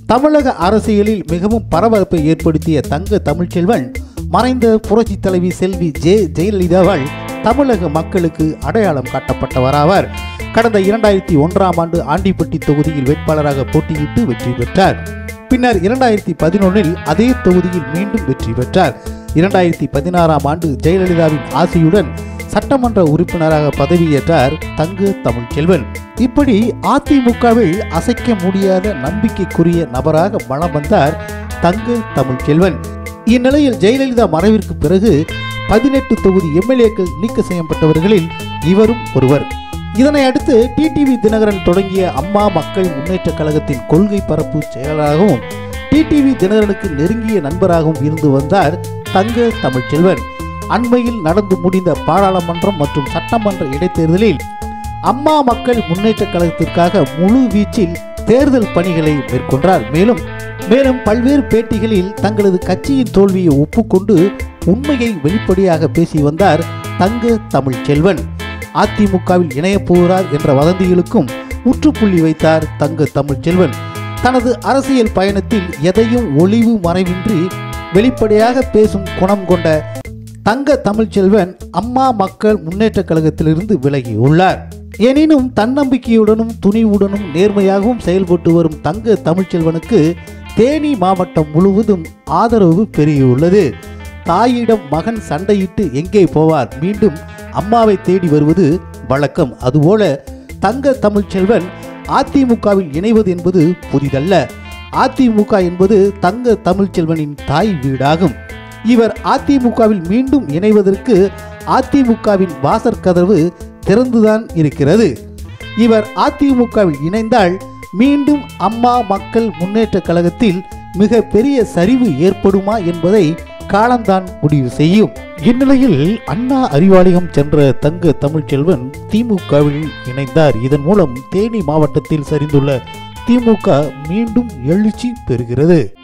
தமிழக அரசியலில் மிகவும் பரபரப்பை ஏற்படுத்திய தங்க தமிழ்ச்செல்வன் மறைந்த புரட்சி தலைவி செல்வி ஜே ஜெயலலிதாவால் தமிழக மக்களுக்கு அடையாளம் காட்டப்பட்டவராவார் கடந்த இரண்டாயிரத்தி ஒன்றாம் ஆண்டு ஆண்டிப்பட்டி தொகுதியில் வேட்பாளராக போட்டியிட்டு வெற்றி பெற்றார் பின்னர் இரண்டாயிரத்தி பதினொன்றில் அதே தொகுதியில் மீண்டும் வெற்றி பெற்றார் இரண்டாயிரத்தி பதினாறாம் ஆண்டு ஜெயலலிதாவின் ஆசையுடன் சட்டமன்ற உறுப்பினராக பதவியேற்றார் தங்கு தமிழ்ச்செல்வன் இப்படி அதிமுகவில் அசைக்க முடியாத நம்பிக்கைக்குரிய நபராக வலம் வந்தார் தங்கு தமிழ்ச்செல்வன் இந்நிலையில் ஜெயலலிதா மறைவிற்கு பிறகு பதினெட்டு தொகுதி எம்எல்ஏக்கள் நீக்க செய்யப்பட்டவர்களில் இவரும் ஒருவர் இதனை அடுத்து டிடிவி தினகரன் தொடங்கிய அம்மா மக்கள் முன்னேற்ற கழகத்தின் கொள்கை பரப்பு செயலாளராகவும் டிடிவி தினகரனுக்கு நெருங்கிய நண்பராகவும் இருந்து வந்தார் தங்க தமிழ்ச்செல்வன் அண்மையில் நடந்து முடிந்த பாராளுமன்றம் மற்றும் சட்டமன்ற இடைத்தேர்தலில் அம்மா மக்கள் முன்னேற்ற கழகத்திற்காக முழு வீச்சில் தேர்தல் பணிகளை மேற்கொண்டார் மேலும் மேலும் பல்வேறு பேட்டிகளில் தங்களது கட்சியின் தோல்வியை ஒப்புக்கொண்டு உண்மையை வெளிப்படையாக பேசி வந்தார் தங்க தமிழ்ச்செல்வன் அதிமுகவில் இணையப் போகிறார் என்ற வதந்திகளுக்கும் முற்றுப்புள்ளி வைத்தார் தங்க தமிழ்ச்செல்வன் தனது அரசியல் பயணத்தில் எதையும் ஒளிவு மறைவின்றி வெளிப்படையாக பேசும் குணம் கொண்ட தங்க தமிழ்ச்செல்வன் அம்மா மக்கள் முன்னேற்ற கழகத்திலிருந்து விலகியுள்ளார் எனினும் தன்னம்பிக்கையுடனும் துணிவுடனும் நேர்மையாகவும் செயல்பட்டு வரும் தங்க தமிழ்ச்செல்வனுக்கு தேனி மாவட்டம் முழுவதும் ஆதரவு பெருகியுள்ளது தாயிடம் மகன் சண்டையிட்டு எங்கே போவார் மீண்டும் அம்மாவை தேடி வருவது வழக்கம் அதுபோல தங்க தமிழ்ச்செல்வன் அதிமுகவில் இணைவது என்பது புதிதல்ல அதிமுக என்பது தங்க தமிழ்ச்செல்வனின் தாய் வீடாகும் இவர் அதிமுகவில் மீண்டும் இணைவதற்கு அதிமுகவின் வாசற்கதவு திறந்துதான் இருக்கிறது இவர் அதிமுகவில் இணைந்தால் மீண்டும் அம்மா மக்கள் முன்னேற்ற கழகத்தில் மிக பெரிய சரிவு ஏற்படுமா என்பதை காலம்தான் முடிவு செய்யும் இந்நிலையில் அண்ணா அறிவாலயம் சென்ற தங்க தமிழ்ச்செல்வன் திமுகவில் இணைந்தார் இதன் மூலம் தேனி மாவட்டத்தில் சரிந்துள்ள திமுக மீண்டும் எழுச்சி பெறுகிறது